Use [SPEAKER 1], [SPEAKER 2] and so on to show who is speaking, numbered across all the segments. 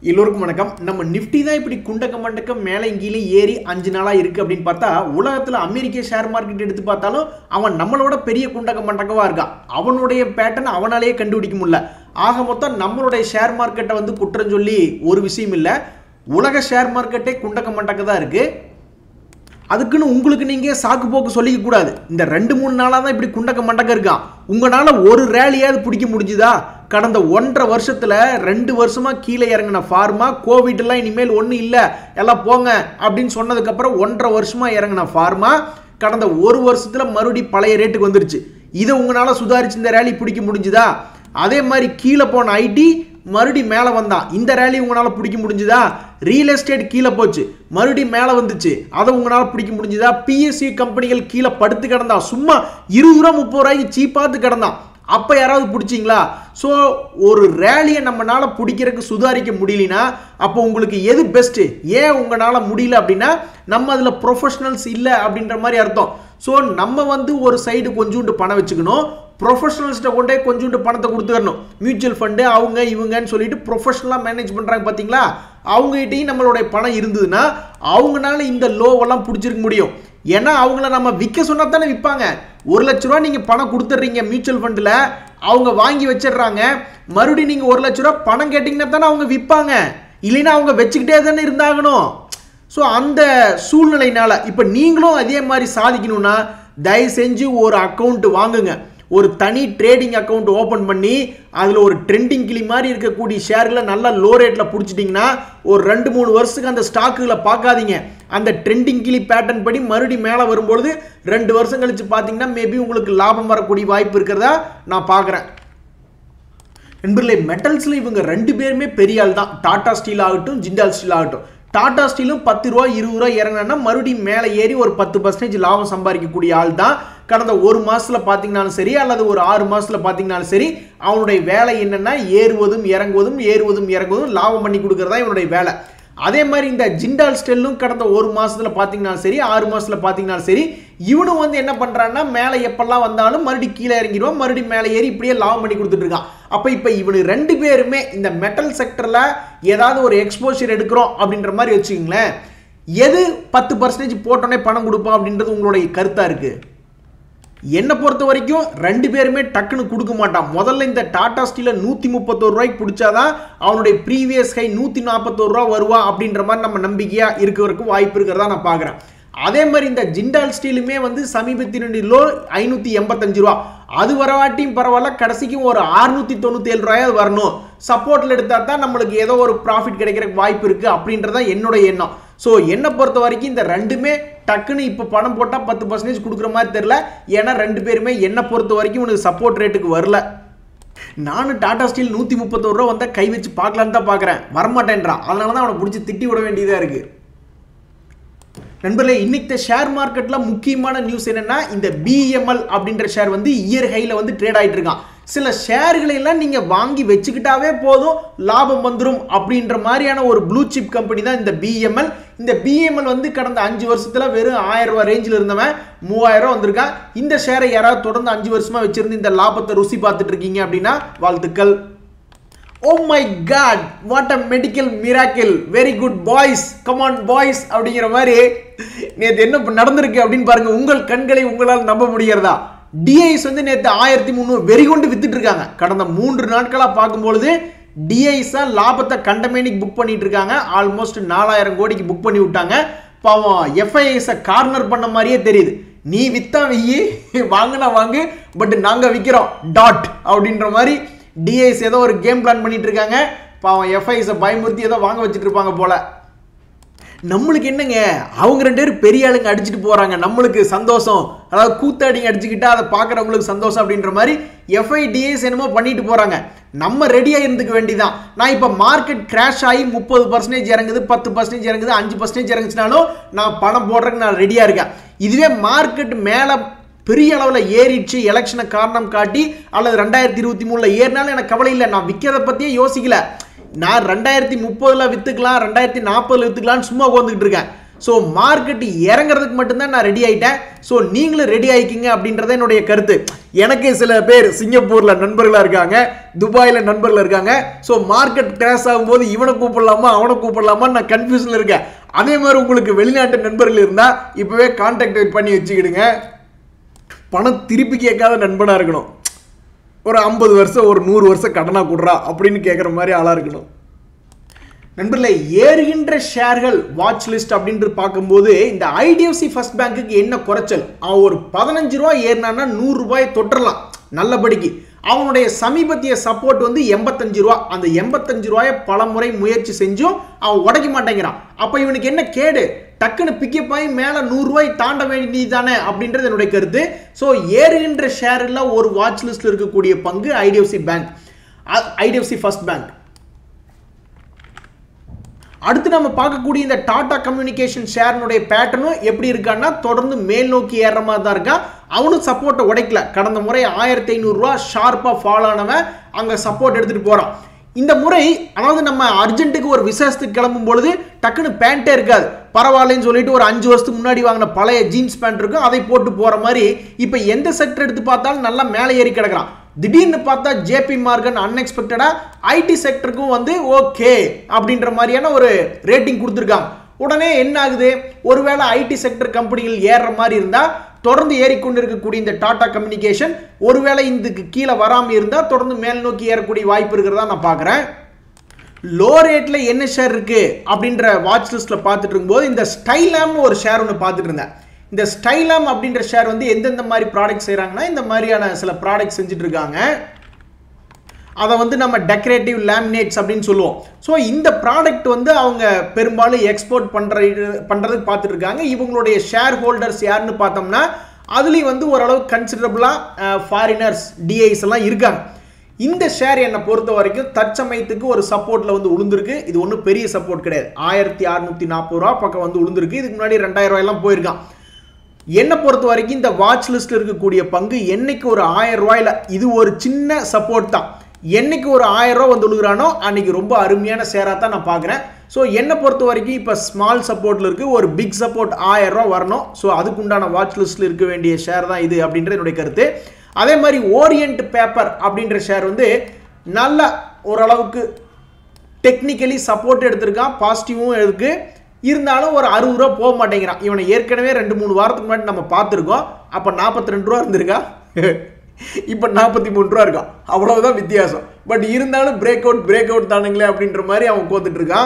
[SPEAKER 1] எல்லோருக்கும் வணக்கம் நம்ம நிஃப்டி தான் இப்படி குண்டக்க மண்டக்க மேலே கீழே ஏறி அஞ்சு நாளாக இருக்குது அப்படின்னு பார்த்தா உலகத்தில் அமெரிக்க ஷேர் மார்க்கெட் எடுத்து பார்த்தாலும் அவன் நம்மளோட பெரிய குண்டக்க மண்டக்கவாக இருக்கான் அவனுடைய பேட்டர்ன் அவனாலேயே கண்டுபிடிக்க முடியல ஆக மொத்தம் நம்மளுடைய ஷேர் மார்க்கெட்டை வந்து குற்றம் சொல்லி ஒரு விஷயம் இல்லை உலக ஷேர் மார்க்கெட்டே குண்டக்க மண்டக்க தான் இருக்குது அதுக்குன்னு உங்களுக்கு நீங்கள் சாக்கு போக்கு சொல்லிக்க கூடாது இந்த ரெண்டு மூணு நாளாக தான் இப்படி குண்டக்க மண்டக்க இருக்கான் உங்களால் ஒரு ரேலியாவது பிடிக்க முடிஞ்சுதா கடந்த ஒன்றரை வருஷத்தில் ரெண்டு வருஷமாக கீழே இறங்கின ஃபார்மா கோவிட்லாம் இனிமேல் ஒன்றும் இல்லை எல்லாம் போங்க அப்படின்னு சொன்னதுக்கப்புறம் ஒன்றரை வருஷமாக இறங்கின ஃபார்மா கடந்த ஒரு வருஷத்தில் மறுபடி பழைய ரேட்டுக்கு வந்துருச்சு இதை உங்களால் சுதாரிச்சு இந்த ரேலி பிடிக்க முடிஞ்சுதா அதே மாதிரி கீழே போன ஐடி மறுபடி மேலே வந்தான் இந்த ரேலி உங்களால் பிடிக்க முடிஞ்சுதா ரியல் எஸ்டேட் கீழே போச்சு மறுபடி மேலே வந்துச்சு அதை உங்களால் பிடிக்க முடிஞ்சுதா பிஎஸ்சி கம்பெனிகள் கீழே படுத்து கிடந்தான் சும்மா இருபது ரூபா முப்பது ரூபாய்க்கு சீப்பாத்து கிடந்தான் அப்போ யாராவது பிடிச்சிங்களா ஸோ ஒரு ரேலியை நம்மளால பிடிக்கிறதுக்கு சுதாரிக்க முடியலனா அப்போ உங்களுக்கு எது பெஸ்ட்டு ஏன் உங்களால் முடியல அப்படின்னா நம்ம அதில் ப்ரொஃபஷனல்ஸ் இல்லை அப்படின்ற மாதிரி அர்த்தம் ஸோ நம்ம வந்து ஒரு சைடு கொஞ்சோண்டு பணம் வச்சுக்கணும் ப்ரொஃபஷனல்ஸ்கிட்ட கொண்டே கொஞ்சோண்டு பணத்தை கொடுத்துடணும் மியூச்சுவல் ஃபண்டு அவங்க இவங்கன்னு சொல்லிட்டு ப்ரொஃபஷனலாக மேனேஜ் பண்ணுறாங்க பார்த்தீங்களா அவங்ககிட்டையும் நம்மளுடைய பணம் இருந்ததுன்னா அவங்களால இந்த லோவெல்லாம் பிடிச்சிருக்க முடியும் ஏன்னா அவங்கள நம்ம விற்க சொன்னால் தானே விற்பாங்க ஒரு லட்ச ரூபா நீங்கள் பணம் கொடுத்துட்றீங்க மியூச்சுவல் ஃபண்டில் அவங்க வாங்கி வச்சிடுறாங்க மறுபடியும் நீங்கள் ஒரு லட்ச ரூபா பணம் கேட்டிங்கன்னா தானே அவங்க விற்பாங்க இல்லைன்னா அவங்க வச்சுக்கிட்டே தானே இருந்தாகணும் ஸோ அந்த சூழ்நிலையினால இப்போ நீங்களும் அதே மாதிரி சாதிக்கணும்னா தயவு செஞ்சு ஒரு அக்கௌண்ட் வாங்குங்க ஒரு தனி ட்ரேடிங் அக்கௌண்ட் ஓப்பன் பண்ணி அதில் ஒரு ட்ரெண்டிங் கிளி மாதிரி இருக்கக்கூடிய ஷேர்களை நல்லா லோ ரேட்டில் பிடிச்சிட்டிங்கன்னா ஒரு ரெண்டு மூணு வருஷத்துக்கு அந்த ஸ்டாக்குகளை பார்க்காதீங்க அந்த ட்ரெண்டிங் கிளி பேட்டர்ன் படி மறுபடியும் மேலே வரும்பொழுது ரெண்டு வருஷம் கழித்து பார்த்தீங்கன்னா மேபி உங்களுக்கு லாபம் வரக்கூடிய வாய்ப்பு இருக்கிறதா நான் பார்க்குறேன் நண்பர்களே மெட்டல்ஸில் இவங்க ரெண்டு பேருமே பெரிய ஆள் தான் டாடா ஸ்டீல் ஆகட்டும் ஜிண்டால் ஸ்டீல் ஆகட்டும் டாடா ஸ்டீலும் பத்து ரூபா இருபது ரூபா இறங்கினா மறுபடியும் மேலே ஏறி ஒரு பத்து பர்சன்டேஜ் லாபம் சம்பாதிக்கக்கூடிய ஆள் தான் கடந்த ஒரு மாதத்தில் பார்த்தீங்கனாலும் சரி அல்லது ஒரு ஆறு மாதத்தில் பார்த்தீங்கனாலும் சரி அவனுடைய வேலை என்னென்னா ஏறுவதும் இறங்குவதும் ஏறுவதும் இறங்குவதும் லாபம் பண்ணி கொடுக்குறதா இவனுடைய வேலை அதே மாதிரி இந்த ஜிண்டால் ஸ்டெல்லும் கடந்த ஒரு மாதத்தில் பார்த்தீங்கனாலும் சரி ஆறு மாதத்தில் பார்த்தீங்கனாலும் சரி இவனும் வந்து என்ன பண்ணுறான்னா மேலே எப்பெல்லாம் வந்தாலும் மறுபடியும் கீழே இறங்கிடுவான் மறுபடியும் மேலே ஏறி இப்படியே லாபம் பண்ணி கொடுத்துட்டு இருக்கான் அப்போ இப்போ இவனு ரெண்டு பேருமே இந்த மெட்டல் செக்டரில் ஏதாவது ஒரு எக்ஸ்போஷர் எடுக்கிறோம் அப்படின்ற மாதிரி வச்சுக்கோங்களேன் எது பத்து பர்சன்டேஜ் போட்டோன்னே பணம் கொடுப்பான் அப்படின்றது உங்களுடைய கருத்தாக இருக்குது என்னை பொறுத்த வரைக்கும் ரெண்டு பேருமே டக்குன்னு கொடுக்க மாட்டான் முதல்ல இந்த டாடா ஸ்டீலை நூற்றி முப்பத்தோரு ரூபாய்க்கு பிடிச்சாதான் அவனுடைய ப்ரீவியஸ் ஹை நூற்றி நாற்பத்தோரு ரூபா வருவா அப்படின்ற மாதிரி நம்ம நம்பிக்கையாக இருக்கிறதுக்கு வாய்ப்பு இருக்கிறதா நான் பார்க்குறேன் அதே மாதிரி இந்த ஜிண்டால் ஸ்டீலுமே வந்து சமீபத்தினுடைய லோ ஐநூற்றி எண்பத்தஞ்சு ரூபா அது வரவாட்டியும் பரவாயில்ல கடைசிக்கும் ஒரு அறுநூத்தி தொண்ணூற்றி ஏழு ரூபாயாவது வரணும் சப்போர்ட்டில் எடுத்தால் தான் நம்மளுக்கு ஏதோ ஒரு ப்ராஃபிட் கிடைக்கிறதுக்கு வாய்ப்பு இருக்குது அப்படின்றதான் என்னோட எண்ணம் ஸோ என்னை பொறுத்த வரைக்கும் இந்த ரெண்டுமே டக்குன்னு இப்போ பணம் போட்டால் பத்து பர்சன்டேஜ் கொடுக்குற மாதிரி தெரில ஏன்னா ரெண்டு பேருமே என்னை பொறுத்த வரைக்கும் உனக்கு சப்போர்ட் ரேட்டுக்கு வரல நானும் டாடா ஸ்டீல் நூற்றி முப்பத்தோரு ரூபா வந்தால் கை வச்சு பார்க்கலான்னு தான் பார்க்குறேன் வரமாட்டேன்றான் அதனால தான் அவனை பிடிச்சி திட்டி விட வேண்டியதாக இருக்குது நண்பர்களே இன்னைக்கு ஷேர் மார்க்கெட்டில் முக்கியமான நியூஸ் என்னன்னா இந்த பிஎம்எல் அப்படின்ற ஷேர் வந்து இயர் ஹையில் வந்து ட்ரேட் ஆகிட்டு இருக்கான் சில ஷேர்களை எல்லாம் நீங்கள் வாங்கி வச்சுக்கிட்டாவே போதும் லாபம் வந்துடும் அப்படின்ற மாதிரியான ஒரு ப்ளூ சிப் கம்பெனி தான் இந்த பிஎம்எல் இந்த பிஎம்எல் வந்து கடந்த அஞ்சு வருஷத்தில் வெறும் ஆயிரம் ரூபாய் ரேஞ்சில் இருந்தவன் மூவாயிரம் ரூபா வந்திருக்கான் இந்த ஷேரை யாராவது தொடர்ந்து அஞ்சு வருஷமாக வச்சிருந்து இந்த லாபத்தை ருசி பார்த்துட்டு இருக்கீங்க அப்படின்னா வாழ்த்துக்கள் oh my god what a medical miracle very good boys come on boys அப்படிங்கிற மாதிரி நேற்று என்ன நடந்திருக்கு அப்படின்னு பாருங்க உங்கள் கண்களை உங்களால் நம்ப முடிகிறதா டிஐஸ் வந்து நேற்று ஆயிரத்தி முந்நூறு வெறி கொண்டு வித்துட்டு இருக்காங்க கடந்த மூன்று நாட்களாக பார்க்கும்பொழுது டிஐஸா லாபத்தை கண்டமேனிக்கு புக் பண்ணிட்டு இருக்காங்க ஆல்மோஸ்ட் நாலாயிரம் கோடிக்கு புக் பண்ணி விட்டாங்க பாவம் எஃப்ஐஎஸை கார்னர் பண்ண மாதிரியே தெரியுது நீ வித்தா வெய்யி வாங்கினா வாங்கு பட் நாங்கள் விற்கிறோம் டாட் அப்படின்ற மாதிரி டிஐஸ் ஏதோ ஒரு கேம் பிளான் பண்ணிட்டு இருக்காங்க பாவம் எஃப்ஐஸை பயமுறுத்தி ஏதோ வாங்க வச்சுட்டு இருப்பாங்க போல நம்மளுக்கு என்னங்க அவங்க ரெண்டு பேரும் பெரிய ஆளுங்க அடிச்சுட்டு போறாங்க நம்மளுக்கு சந்தோஷம் அதாவது கூத்தாடிங்க அடிச்சுக்கிட்டா அதை பார்க்குறவங்களுக்கு சந்தோஷம் அப்படின்ற மாதிரி எஃப்ஐ டிஎஸ் என்னமோ பண்ணிட்டு போறாங்க நம்ம ரெடியாக இருந்துக்க வேண்டியதான் நான் இப்போ மார்க்கெட் கிராஷ் ஆகி முப்பது பர்சன்டேஜ் இறங்குது பத்து பர்சன்டேஜ் இறங்குது அஞ்சு பர்சன்டேஜ் இறங்குச்சுனாலும் நான் பணம் போடுறதுக்கு நான் ரெடியாக இருக்கேன் இதுவே மார்க்கெட் மேலே பெரிய அளவில் ஏறிடுச்சு எலெக்ஷனை காரணம் காட்டி அல்லது ரெண்டாயிரத்தி இருபத்தி மூணில் ஏறினாலும் எனக்கு கவலை இல்லை நான் விற்கிறத பற்றியே யோசிக்கல நான் ரெண்டாயிரத்தி முப்பதில் விற்றுக்கலாம் ரெண்டாயிரத்தி நாற்பதில் விற்றுக்கலான்னு சும்மா உட்காந்துக்கிட்டு இருக்கேன் ஸோ மார்க்கெட் இறங்குறதுக்கு மட்டும்தான் நான் ரெடி ஆயிட்டேன் ஸோ நீங்களும் ரெடி ஆயிக்கிங்க அப்படின்றத என்னுடைய கருத்து எனக்கு சில பேர் சிங்கப்பூர்ல நண்பர்களா இருக்காங்க துபாயில நண்பர்கள் இருக்காங்க ஸோ மார்க்கெட் கிராஷ் ஆகும்போது இவனை கூப்பிடலாமா அவனை கூப்பிடலாமா நான் கன்ஃபியூஷன்ல இருக்கேன் அதே மாதிரி உங்களுக்கு வெளிநாட்டு நண்பர்கள் இருந்தா இப்பவே கான்டாக்ட் பண்ணி வச்சுக்கிடுங்க பணம் திருப்பி கேட்காத நண்பனா இருக்கணும் ஒரு ஐம்பது வருஷம் ஒரு நூறு வருஷம் கடனாக கொடுறா அப்படின்னு கேட்குற மாதிரி ஆளாக இருக்கணும் நண்பர்களே ஏறுகின்ற ஷேர்கள் வாட்ச் லிஸ்ட் அப்படின்ட்டு பார்க்கும்போது இந்த ஐடிஎஃப்சி ஃபர்ஸ்ட் பேங்க்குக்கு என்ன குறைச்சல் அவன் ஒரு பதினஞ்சு ரூபா ஏறினான்னா நூறு ரூபாய் தொட்டுறலாம் நல்லபடிக்கு அவனுடைய சமீபத்திய சப்போர்ட் வந்து எண்பத்தஞ்சு ரூபா அந்த எண்பத்தஞ்சு ரூபாயை பல முறை முயற்சி செஞ்சும் அவன் உடைக்க மாட்டேங்கிறான் அப்போ இவனுக்கு என்ன கேடு டக்குன்னு பிக்கப் ஆகி மேலே நூறுரூவாய் தாண்ட வேண்டியது தானே அப்படின்றது என்னுடைய கருத்து ஸோ ஏறுகின்ற ஷேரில் ஒரு வாட்ச் லிஸ்ட்டில் இருக்கக்கூடிய பங்கு IDFC bank IDFC first bank அடுத்து நம்ம பார்க்கக்கூடிய இந்த டாடா கம்யூனிகேஷன் ஷேர்னுடைய பேட்டர்னும் எப்படி இருக்கான்னா தொடர்ந்து மேல் நோக்கி ஏறுற மாதிரி தான் இருக்கான் அவனும் சப்போர்ட்டை உடைக்கல கடந்த முறை ஆயிரத்தி ஐநூறுரூவா ஷார்ப்பாக ஃபால் ஆனவன் அங்கே சப்போர்ட் எடுத்துகிட்டு போகிறான் இந்த முறை அதாவது நம்ம அர்ஜென்ட்டுக்கு ஒரு விசேஷத்துக்கு கிளம்பும் பொழுது டக்குன்னு பேண்ட்டே இருக்காது பரவாயில்லன்னு சொல்லிட்டு ஒரு அஞ்சு வருஷத்துக்கு முன்னாடி வாங்கின பழைய ஜீன்ஸ் பேண்ட் இருக்கும் அதை போட்டு போகிற மாதிரி இப்போ எந்த செக்டர் எடுத்து பார்த்தாலும் நல்லா மேலே ஏறி கிடக்குறான் திடீர்னு பார்த்தா ஜேபி மார்கன் அன்எக்ஸ்பெக்டடாக ஐடி செக்டருக்கும் வந்து ஓகே அப்படின்ற மாதிரியான ஒரு ரேட்டிங் கொடுத்துருக்காங்க உடனே என்ன ஆகுது ஒருவேளை ஐடி செக்டர் கம்பெனிகள் ஏறுற மாதிரி இருந்தால் தொடர்ந்து ஏறிக்கொண்டு இருக்கக்கூடிய இந்த டாடா கம்யூனிகேஷன் ஒருவேளை இதுக்கு கீழே வராமல் இருந்தால் தொடர்ந்து மேல் நோக்கி ஏறக்கூடிய வாய்ப்பு இருக்கிறதா நான் பார்க்குறேன் லோ ரேட்டில் என்ன ஷேர் இருக்கு அப்படின்ற வாட்ச் லிஸ்ட்டில் பார்த்துட்டு இருக்கும்போது இந்த ஸ்டைலாம்னு ஒரு ஷேர் ஒன்று பார்த்துட்டு இருந்தேன் இந்த ஸ்டைலாம் அப்படின்ற ஷேர் வந்து எந்தெந்த மாதிரி ப்ராடக்ட் செய்கிறாங்கன்னா இந்த மாதிரியான சில ப்ராடக்ட் செஞ்சுட்டு இருக்காங்க அதை வந்து நம்ம டெக்கரேட்டிவ் லேமினேட்ஸ் அப்படின்னு சொல்லுவோம் ஸோ இந்த ப்ராடக்ட் வந்து அவங்க பெரும்பாலும் எக்ஸ்போர்ட் பண்ணுற பண்ணுறதுக்கு பார்த்துட்டு இருக்காங்க இவங்களுடைய ஷேர் ஹோல்டர்ஸ் யாருன்னு பார்த்தோம்னா அதுலேயும் வந்து ஓரளவு கன்சிடரபுளாக ஃபாரினர்ஸ் டிஐஸ் எல்லாம் இருக்காங்க இந்த ஷேர் என்னை பொறுத்த வரைக்கும் தற்சமயத்துக்கு ஒரு சப்போர்ட்டில் வந்து உளுந்திருக்கு இது ஒன்றும் பெரிய சப்போர்ட் கிடையாது ஆயிரத்தி அறுநூத்தி நாற்பது ரூபா பக்கம் வந்து உளுந்திருக்கு இதுக்கு முன்னாடி ரெண்டாயிரம் ரூபாயெல்லாம் போயிருக்கான் என்னை பொறுத்த வரைக்கும் இந்த வாட்ச் லிஸ்ட்டில் இருக்கக்கூடிய பங்கு என்னைக்கு ஒரு ஆயிரம் ரூபாயில் இது ஒரு சின்ன சப்போர்ட் தான் என்னைக்கு ஒரு ஆயிரம் ரூபா வந்து உழுகிறானோ அன்னைக்கு ரொம்ப அருமையான ஷேராக தான் நான் பார்க்குறேன் ஸோ என்னை பொறுத்த வரைக்கும் இப்போ ஸ்மால் சப்போர்ட்டில் இருக்குது ஒரு பிக் சப்போர்ட் ஆயிரம் ரூபா வரணும் ஸோ அதுக்குண்டான வாட்ச் லிஸ்ட்டில் இருக்க வேண்டிய ஷேர் தான் இது அப்படின்றது என்னுடைய கருத்து அதே மாதிரி ஓரியன்ட் பேப்பர் அப்படின்ற ஷேர் வந்து நல்ல ஓரளவுக்கு டெக்னிக்கலி சப்போர்ட் எடுத்திருக்கான் பாசிட்டிவும் இருக்கு இருந்தாலும் ஒரு அறுபது ரூபா போக மாட்டேங்கிறான் இவனை ஏற்கனவே ரெண்டு மூணு வாரத்துக்கு முன்னாடி நம்ம பார்த்துருக்கோம் அப்போ நாற்பத்தி ரெண்டு ரூபா இருந்திருக்கா இப்போ நாற்பத்தி மூணு ரூபா இருக்கான் அவ்வளவுதான் வித்தியாசம் பட் இருந்தாலும் பிரேக் அவுட் பிரேக் அவுட் தானுங்களே அப்படின்ற மாதிரி அவன் கோத்துட்டு இருக்கான்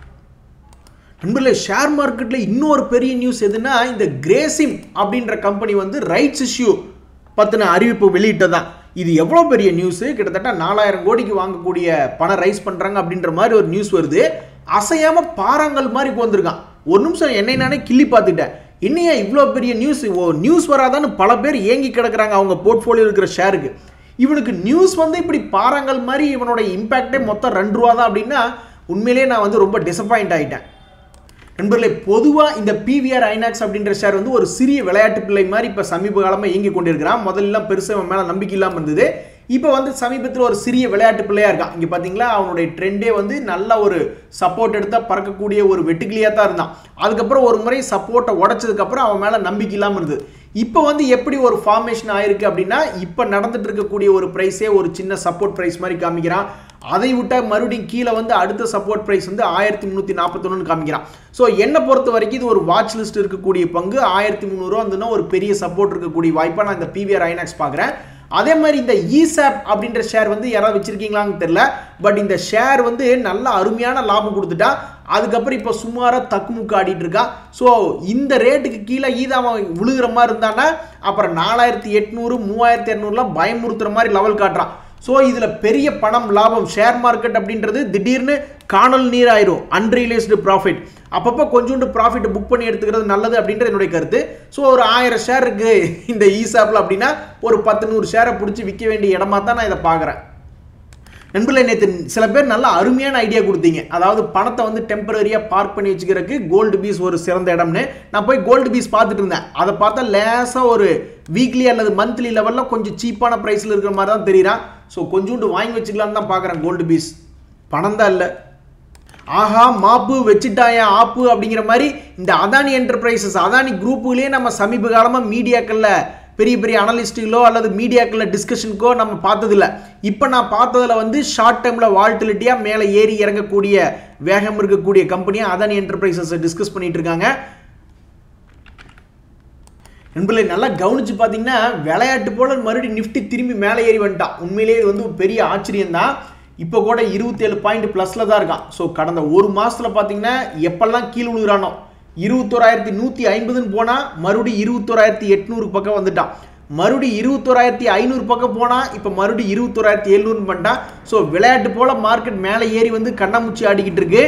[SPEAKER 1] நண்பர்களே ஷேர் மார்க்கெட்டில் இன்னொரு பெரிய நியூஸ் எதுனா இந்த கிரேசிம் அப்படின்ற கம்பெனி வந்து ரைட்ஸ் இஷ்யூ பற்றின அறிவிப்பு வெளியிட்டதான் இது எவ்வளோ பெரிய நியூஸு கிட்டத்தட்ட நாலாயிரம் கோடிக்கு வாங்கக்கூடிய பணம் ரைஸ் பண்ணுறாங்க அப்படின்ற மாதிரி ஒரு நியூஸ் வருது அசையாமல் பாறாங்கல் மாதிரி போந்திருக்கான் ஒரு நிமிஷம் என்னை நானே கிள்ளி பார்த்துட்டேன் என்னையா இவ்வளோ பெரிய நியூஸ் ஓ நியூஸ் வராதான்னு பல பேர் ஏங்கி கிடக்குறாங்க அவங்க போர்ட்ஃபோலியோ இருக்கிற ஷேருக்கு இவனுக்கு நியூஸ் வந்து இப்படி பாறாங்கல் மாதிரி இவனோட இம்பேக்டே மொத்தம் ரெண்டு ரூபா தான் அப்படின்னா உண்மையிலேயே நான் வந்து ரொம்ப டிசப்பாயிண்ட் ஆகிட்டேன் நண்பர்களே பொதுவாக இந்த பிவிஆர் ஐநாக்ஸ் அப்படின்ற ஷேர் வந்து ஒரு சிறிய விளையாட்டு பிள்ளை மாதிரி இப்போ சமீப காலமாக இயங்கி கொண்டிருக்கிறான் முதல்லாம் பெருசாக அவன் மேலே நம்பிக்கை இல்லாமல் இருந்தது இப்போ வந்து சமீபத்தில் ஒரு சிறிய விளையாட்டு பிள்ளையா இருக்கான் இங்கே பார்த்தீங்களா அவனுடைய ட்ரெண்டே வந்து நல்ல ஒரு சப்போர்ட் எடுத்தால் பறக்கக்கூடிய ஒரு வெட்டுக்கிளியாக தான் இருந்தான் அதுக்கப்புறம் ஒரு முறை சப்போர்ட்டை உடச்சதுக்கப்புறம் அவன் மேலே நம்பிக்கை இல்லாமல் இருந்தது இப்போ வந்து எப்படி ஒரு ஃபார்மேஷன் ஆயிருக்கு அப்படின்னா இப்போ நடந்துட்டு இருக்கக்கூடிய ஒரு ப்ரைஸே ஒரு சின்ன சப்போர்ட் ப்ரைஸ் மாதிரி காமிக்கிறான் அதை விட்டால் மறுபடியும் கீழே வந்து அடுத்த சப்போர்ட் ப்ரைஸ் வந்து ஆயிரத்தி முந்நூற்றி நாற்பத்தொன்னு காமிக்கிறான் ஸோ என்னை பொறுத்த வரைக்கும் இது ஒரு வாட்ச் லிஸ்ட் இருக்கக்கூடிய பங்கு ஆயிரத்தி முந்நூறுவா வந்துன்னா ஒரு பெரிய சப்போர்ட் இருக்கக்கூடிய வாய்ப்பாக நான் இந்த பிவிஆர் ஐநாக்ஸ் பார்க்குறேன் அதே மாதிரி இந்த இசாப் அப்படின்ற ஷேர் வந்து யாராவது வச்சிருக்கீங்களான்னு தெரியல பட் இந்த ஷேர் வந்து நல்ல அருமையான லாபம் கொடுத்துட்டா அதுக்கப்புறம் இப்போ சுமாராக தக்குமுக்கு ஆடிட்டு இருக்கா ஸோ இந்த ரேட்டுக்கு கீழே ஈதாம விழுகிற மாதிரி இருந்தானா அப்புறம் நாலாயிரத்தி எட்நூறு மூவாயிரத்தி இரநூறுலாம் பயமுறுத்துற மாதிரி லெவல் காட்டுறான் ஸோ இதில் பெரிய பணம் லாபம் ஷேர் மார்க்கெட் அப்படின்றது திடீர்னு காணல் நீர் ஆயிரும் அன்ரியலைஸ்டு ப்ராஃபிட் அப்பப்போ கொஞ்சோண்டு ப்ராஃபிட் புக் பண்ணி எடுத்துக்கிறது நல்லது அப்படின்றது என்னுடைய கருத்து ஸோ ஒரு ஆயிரம் ஷேர் இருக்கு இந்த ஈசாப்பில் அப்படின்னா ஒரு பத்து நூறு ஷேரை பிடிச்சி விற்க வேண்டிய இடமா தான் நான் இதை பார்க்குறேன் நண்பர்களே நேற்று சில பேர் நல்ல அருமையான ஐடியா கொடுத்தீங்க அதாவது பணத்தை வந்து டெம்பரரியாக பார்க் பண்ணி வச்சுக்கிறதுக்கு கோல்டு பீஸ் ஒரு சிறந்த இடம்னு நான் போய் கோல்டு பீஸ் பார்த்துட்டு இருந்தேன் அதை பார்த்தா லேசாக ஒரு வீக்லி அல்லது மந்த்லி லெவலில் கொஞ்சம் சீப்பான ப்ரைஸில் இருக்கிற மாதிரி தான் தெரியுறான் ஸோ கொஞ்சோண்டு வாங்கி வச்சுக்கலான்னு தான் பார்க்குறேன் கோல்டு பீஸ் பணம் தான் இல்லை ஆஹா மாப்பு வச்சுட்டாயா ஆப்பு அப்படிங்கிற மாதிரி இந்த அதானி என்டர்பிரைசஸ் அதானி குரூப்புகளே நம்ம சமீப காலமாக மீடியாக்களில் பெரிய பெரிய அனலிஸ்ட்டுகளோ அல்லது மீடியாக்களில் டிஸ்கஷனுக்கோ நம்ம பார்த்ததில்ல இப்போ நான் பார்த்ததில் வந்து ஷார்ட் டைமில் வால்டிலிட்டியாக மேலே ஏறி இறங்கக்கூடிய வேகம் இருக்கக்கூடிய கம்பெனியாக அதானி என்டர்பிரைசஸை டிஸ்கஸ் பண்ணிட்டு இருக்காங்க நண்பர்களே நல்லா கவனிச்சு பார்த்தீங்கன்னா விளையாட்டு போல மறுபடியும் நிஃப்டி திரும்பி மேலே ஏறி வந்துட்டான் உண்மையிலேயே இது வந்து ஒரு பெரிய ஆச்சரியம் தான் இப்போ கூட இருபத்தேழு பாயிண்ட் ப்ளஸில் தான் இருக்கான் ஸோ கடந்த ஒரு மாதத்தில் பார்த்தீங்கன்னா எப்பெல்லாம் கீழே விழுகிறானோ இருபத்தோராயிரத்தி நூற்றி ஐம்பதுன்னு போனால் மறுபடியும் இருபத்தோராயிரத்தி எட்நூறு பக்கம் வந்துட்டான் மறுபடியும் இருபத்தோராயிரத்தி ஐநூறு பக்கம் போனால் இப்போ மறுபடியும் இருபத்தோராயிரத்தி எழுநூறுன்னு பண்ணிட்டான் ஸோ விளையாட்டு போல் மார்க்கெட் மேலே ஏறி வந்து கண்ணாமூச்சி ஆடிக்கிட்டு இருக்கு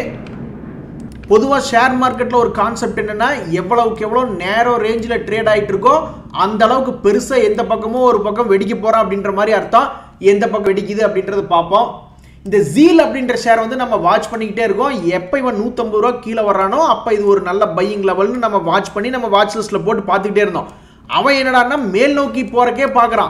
[SPEAKER 1] பொதுவாக ஷேர் மார்க்கெட்டில் ஒரு கான்செப்ட் என்னென்னா எவ்வளவுக்கு எவ்வளோ நேரோ ரேஞ்சில் ட்ரேட் ஆகிட்டு இருக்கோ அந்த அளவுக்கு பெருசாக எந்த பக்கமும் ஒரு பக்கம் வெடிக்க போகிறோம் அப்படின்ற மாதிரி அர்த்தம் எந்த பக்கம் வெடிக்குது அப்படின்றத பார்ப்போம் இந்த ஜீல் அப்படின்ற ஷேர் வந்து நம்ம வாட்ச் பண்ணிக்கிட்டே இருக்கோம் எப்போ இவன் நூற்றம்பது ரூபா கீழே வர்றானோ அப்போ இது ஒரு நல்ல பையிங் லெவல்னு நம்ம வாட்ச் பண்ணி நம்ம வாட்ச் லிஸ்ட்டில் போட்டு பார்த்துக்கிட்டே இருந்தோம் அவன் என்னடான்னா மேல் நோக்கி போகிறக்கே பார்க்குறான்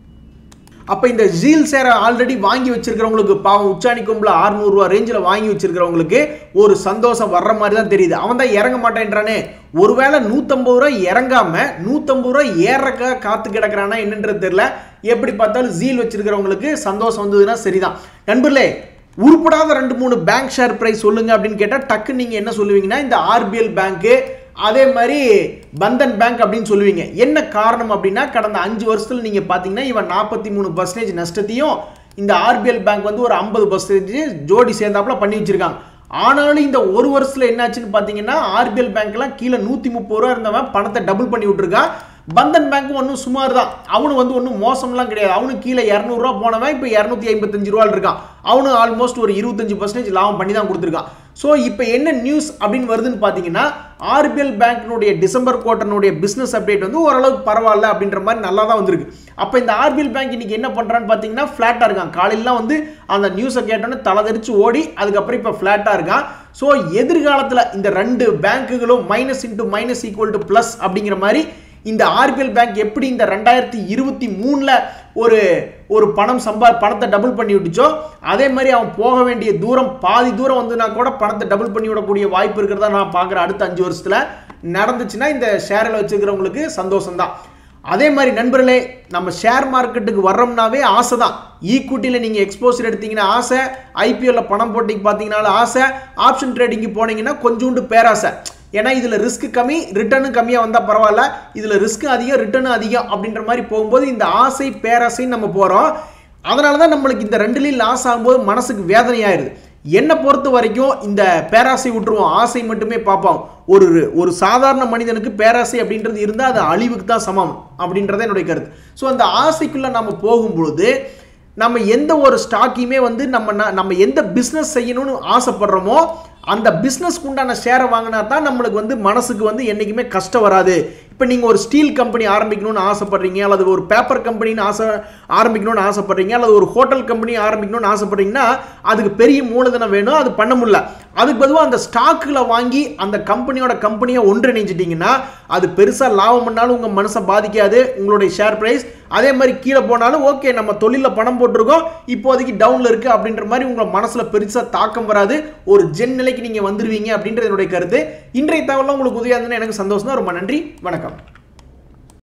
[SPEAKER 1] அப்போ இந்த ஜீல் சேரை ஆல்ரெடி வாங்கி வச்சிருக்கிறவங்களுக்கு பாவம் உச்சாணி கொம்பில் அறுநூறுவா ரேஞ்சில் வாங்கி வச்சிருக்கிறவங்களுக்கு ஒரு சந்தோஷம் வர்ற மாதிரி தான் தெரியுது அவன் தான் இறங்க மாட்டேன்றானே ஒருவேளை நூற்றம்பது ரூபா இறங்காம நூற்றம்பது ரூபா ஏறக்க காத்து கிடக்குறானா என்னன்றது தெரியல எப்படி பார்த்தாலும் ஜீல் வச்சிருக்கிறவங்களுக்கு சந்தோஷம் வந்ததுன்னா சரிதான் நண்பர்களே உருப்படாத ரெண்டு மூணு பேங்க் ஷேர் பிரைஸ் சொல்லுங்க அப்படின்னு கேட்டால் டக்கு நீங்கள் என்ன சொல்லுவீங்கன்னா இந்த ஆர்பிஎல் பேங்க்கு அதே மாதிரி பந்தன் பேங்க் அப்படின்னு சொல்லுவீங்க என்ன காரணம் அப்படின்னா கடந்த அஞ்சு வருஷத்தில் நீங்கள் பார்த்தீங்கன்னா இவன் நாற்பத்தி மூணு பர்சன்டேஜ் நஷ்டத்தையும் இந்த ஆர்பிஎல் பேங்க் வந்து ஒரு ஐம்பது பர்சன்டேஜ் ஜோடி சேர்ந்தாப்புல பண்ணி வச்சிருக்காங்க ஆனாலும் இந்த ஒரு வருஷத்தில் என்னாச்சுன்னு பார்த்தீங்கன்னா ஆர்பிஎல் பேங்க்லாம் கீழே நூற்றி முப்பது ரூபா இருந்தவன் பணத்தை டபுள் பண்ணி விட்டுருக்கான் பந்தன் பேங்க் ஒன்றும் சுமார் தான் அவனு வந்து ஒன்றும் மோசம்லாம் கிடையாது அவனும் கீழே இரநூறுவா போனவன் இப்போ இரநூத்தி ஐம்பத்தஞ்சு ரூபா இருக்கான் அவனும் ஆல்மோஸ்ட் ஒரு இருபத்தஞ்சு பர்சன்டேஜ் லாபம் பண்ணி தான் கொடுத்துருக்கான் ஸோ இப்போ என்ன நியூஸ் அப்படின்னு வருதுன்னு பார்த்தீங்கன்னா ஆர்பிஎல் பேங்க்னுடைய டிசம்பர் குவார்டர்னுடைய பிஸ்னஸ் அப்டேட் வந்து ஓரளவுக்கு பரவாயில்ல அப்படின்ற மாதிரி நல்லா தான் வந்திருக்கு அப்போ இந்த ஆர்பிஎல் பேங்க் இன்னைக்கு என்ன பண்ணுறான்னு பார்த்தீங்கன்னா ஃப்ளாட்டாக இருக்கான் காலையிலாம் வந்து அந்த நியூஸை கேட்டோன்னே தலைதறிச்சு ஓடி அதுக்கப்புறம் இப்போ ஃப்ளாட்டாக இருக்கான் ஸோ எதிர்காலத்தில் இந்த ரெண்டு பேங்க்குகளும் minus into minus equal to plus அப்படிங்கிற மாதிரி இந்த ஆர்பிஎல் பேங்க் எப்படி இந்த ரெண்டாயிரத்தி இருபத்தி மூணில் ஒரு ஒரு பணம் சம்பா பணத்தை டபுள் பண்ணி விட்டுச்சோ அதே மாதிரி அவன் போக வேண்டிய தூரம் பாதி தூரம் வந்துனா கூட பணத்தை டபுள் பண்ணி விடக்கூடிய வாய்ப்பு இருக்கிறதா நான் பார்க்குறேன் அடுத்த அஞ்சு வருஷத்தில் நடந்துச்சுன்னா இந்த ஷேரில் வச்சுக்கிறவங்களுக்கு சந்தோஷம்தான் அதே மாதிரி நண்பர்களே நம்ம ஷேர் மார்க்கெட்டுக்கு வர்றோம்னாவே ஆசை தான் ஈக்குவிட்டியில் நீங்கள் எக்ஸ்போசர் எடுத்தீங்கன்னா ஆசை ஐபிஎல்ல பணம் போட்டிக்கு பார்த்தீங்கனாலும் ஆசை ஆப்ஷன் ட்ரேடிங்கு போனீங்கன்னா கொஞ்சோண்டு பேராசை ஏன்னா இதில் ரிஸ்க் கம்மி ரிட்டர்னும் கம்மியாக வந்தால் பரவாயில்ல இதில் ரிஸ்க் அதிகம் ரிட்டர்னும் அதிகம் அப்படின்ற மாதிரி போகும்போது இந்த ஆசை பேராசைன்னு நம்ம போகிறோம் அதனால தான் நம்மளுக்கு இந்த ரெண்டுலேயும் லாஸ் ஆகும்போது மனசுக்கு வேதனை ஆயிடுது என்னை பொறுத்த வரைக்கும் இந்த பேராசை விட்டுருவோம் ஆசை மட்டுமே பார்ப்போம் ஒரு ஒரு சாதாரண மனிதனுக்கு பேராசை அப்படின்றது இருந்தால் அது அழிவுக்கு தான் சமம் அப்படின்றத என்னுடைய கருத்து ஸோ அந்த ஆசைக்குள்ளே நம்ம போகும்பொழுது நம்ம எந்த ஒரு ஸ்டாக்கையுமே வந்து நம்ம ந- நம்ம எந்த பிஸ்னஸ் செய்யணும்னு ஆசைப்படுறோமோ அந்த பிஸ்னஸ்க்கு உண்டான ஷேரை வாங்கினா தான் நம்மளுக்கு வந்து மனசுக்கு வந்து என்றைக்குமே கஷ்டம் வராது இப்போ நீங்கள் ஒரு ஸ்டீல் கம்பெனி ஆரம்பிக்கணும்னு ஆசைப்படுறீங்க அல்லது ஒரு பேப்பர் கம்பெனின்னு ஆசை ஆரம்பிக்கணும்னு ஆசைப்படுறீங்க அல்லது ஒரு ஹோட்டல் கம்பெனி ஆரம்பிக்கணும்னு ஆசைப்படுறீங்கன்னா அதுக்கு பெரிய மூலதனம் வேணும் அது பண்ண முடியல அதுக்கு பொதுவாக அந்த ஸ்டாக்கில் வாங்கி அந்த கம்பெனியோட கம்பெனியை ஒன்றிணைஞ்சிட்டிங்கன்னா அது பெருசாக லாபம் பண்ணாலும் உங்கள் மனசை பாதிக்காது உங்களுடைய ஷேர் ப்ரைஸ் அதே மாதிரி கீழே போனாலும் ஓகே நம்ம தொழிலில் பணம் போட்டிருக்கோம் இப்போதைக்கு டவுனில் இருக்குது அப்படின்ற மாதிரி உங்களை மனசில் பெருசாக தாக்கம் வராது ஒரு ஜென் நிலைக்கு நீங்கள் வந்துடுவீங்க அப்படின்றது என்னுடைய கருத்து இன்றைய தகவலாம் உங்களுக்கு உதவியாக இருந்ததுன்னா எனக்கு சந்தோஷம் தான் ரொம்ப நன்றி வணக்கம்